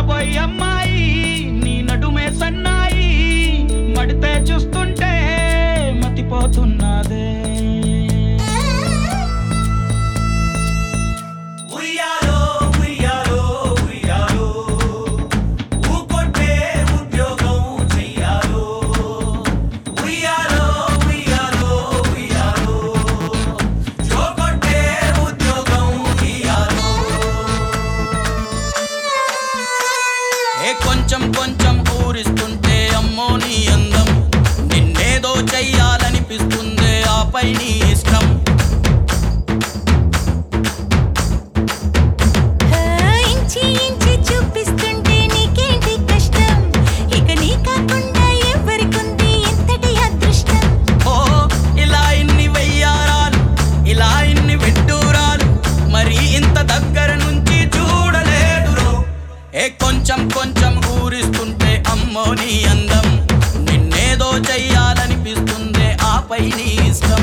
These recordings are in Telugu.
కాబోయే అమ్మాయి నీ నడుమే సన్నాయి మడితే చూస్తుంటే మతిపోతున్నదే ఉయ్యాలో ఉయ్యాలో ఉయ్యాలో ఊకొట్టే ఉద్యోగం చెయ్యాలో ఉయ్యాలో ఉయ్యాలో ఉయ్యాలో జోకొట్టే ఉద్యోగం ఇయ్యాలో ఏ కొంచెం కొంచెం ఊరిస్తుంటే అమ్మో నీ అందం నిన్నేదో చెయ్యాలనిపిస్తుందే ఆపై నీ ఇష్టం ఇంచి ఇంచి చూపిస్తుంటే నీకేంటి కష్టం ఇక నీ కాకుండా ఎవరికుంది ఇంతటి అదృష్టం ఓ ఇలా ఇన్ని వెయ్యారాలు ఇలా ఇన్ని విడ్డూరాలు మరి ఇంత దగ్గర నుంచి చూడలేదురో ఏ కొంచెం కొంచెం ఊరిస్తుంటే అమ్మో నీ అందం నిన్నేదో చెయ్యాలనిపిస్తుందే ఆపై నీ ఇష్టం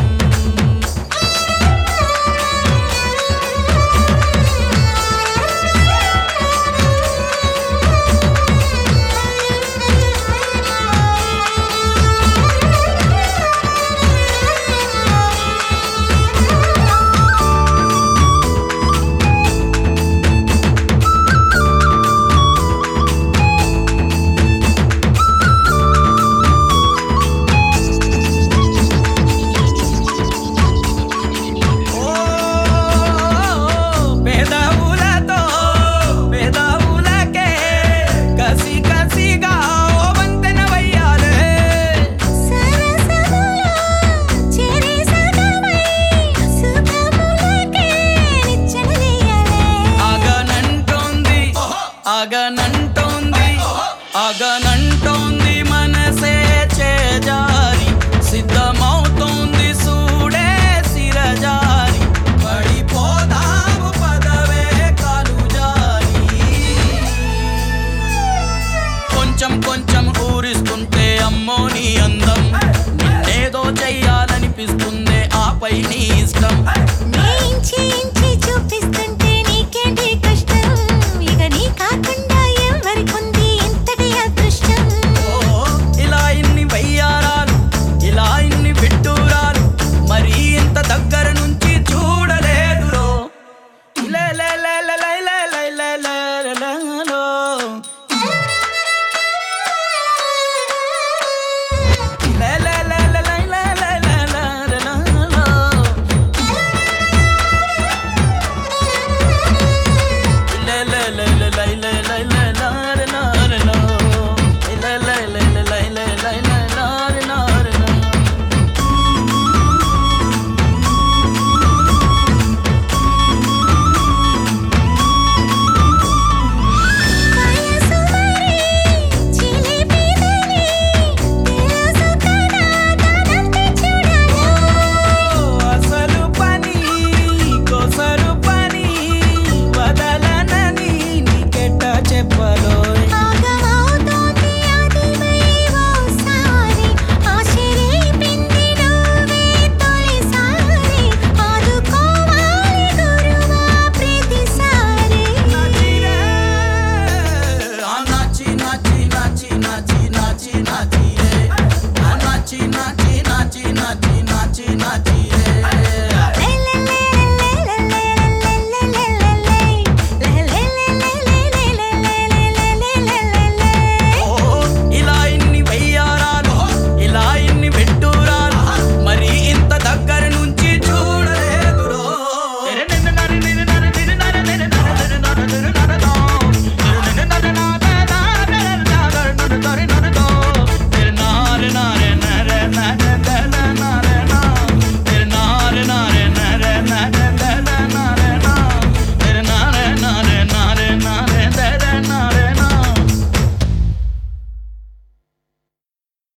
ఓ పెదవులతో పెదవులకే కసి కసిగా ఓ వంతెన వయ్యాలే సరసములో చెరి సగమై సుఖములకే నిచ్చెన వేయాలే ఆగనంటోంది ఆగన